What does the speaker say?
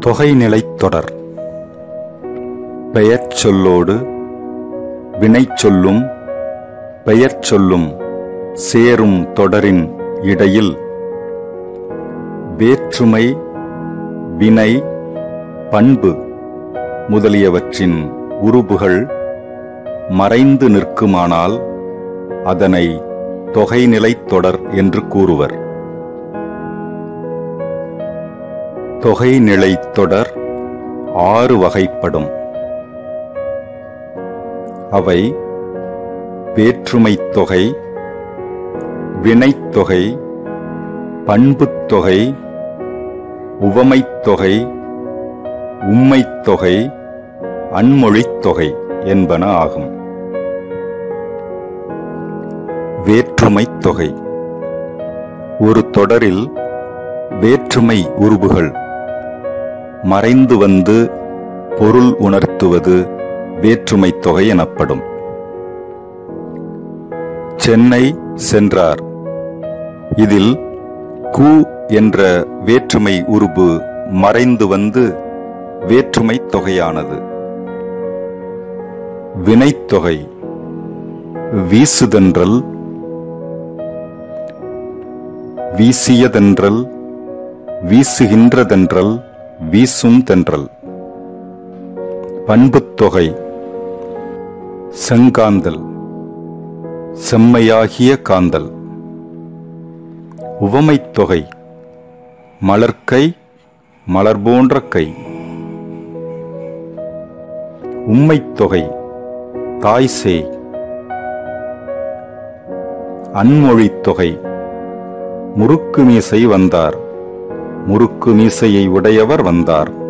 தொகைநிலைத் தொடர் பெயர்ச் சொல்லோடு வினைச் சொல்லும் பெயர்ச் சொல்லும் சேரும் தொடரின் இடையில் வேற்றுமை வினை பண்பு முதலியவற்றின் உருபுகள் மறைந்து நிற்குமானால் அதனை தொகைநிலைத் தொடர் என்று கூறுவர் தொகைநிலைத் தொடர் ஆறு வகைப்படும் அவை வேற்றுமைத் தொகை வினைத் தொகை பண்புத் தொகை உவமைத் தொகை உம்மைத் தொகை அன்மொழித் தொகை என்பன ஆகும் வேற்றுமைத் தொகை ஒரு தொடரில் வேற்றுமை உருபுகள் மறைந்து வந்து பொருள் உணர்த்துவது வேற்றுமைத் தொகை எனப்படும் சென்னை சென்றார் இதில் கு என்ற வேற்றுமை உருபு மறைந்து வந்து வேற்றுமை தொகையானது வினைத்தொகை வீசுதென்றல் வீசியதென்றல் வீசுகின்றதென்றல் வீசும் தென்றல் பண்புத்தொகை செங்காந்தல் செம்மையாகிய காந்தல் உவமைத் தொகை மலர்க்கை மலர் போன்ற கை உம்மைத் தொகை தாய் சேய் அன்மொழித் தொகை முறுக்கு மீசை வந்தார் முறுக்கு மீசையை உடையவர் வந்தார்